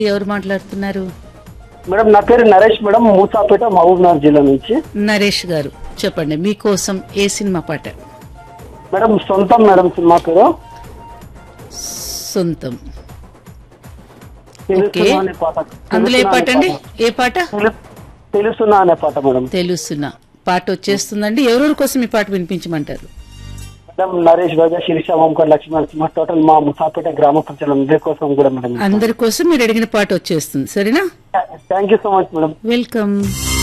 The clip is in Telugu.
ఎవరు మాట్లాడుతున్నారు మేడం నా పేరు నరేష్ మేడం మూసాపేట మహబూబ్నగర్ జిల్లా నుంచి నరేష్ గారు చెప్పండి మీకోసం ఏ సినిమా పాట మేడం సొంతం మేడం సినిమా పేరు సొంతం తెలుసునా అనే పాట అందులో ఏ తెలుసునా పాట అనే అండి పాట. ఏ పాట తెలు- తెలుసునా అనే పాట మేడం తెలుసునా పాట వచ్చేస్తుందండి ఎవరెవరి కోసం ఈ పాట వినిపించమంటారు మేడం నరేష్ గౌజ శిరీష ఓంకర్ లక్ష్మీ నరసింహ టోటల్ మా ముసాపేట గ్రామ ప్రజలు అందరి కోసం కూడా మేడం అందరి కోసం మీరు అడిగిన పాట వచ్చేస్తుంది సరేనా thank you so much madam welcome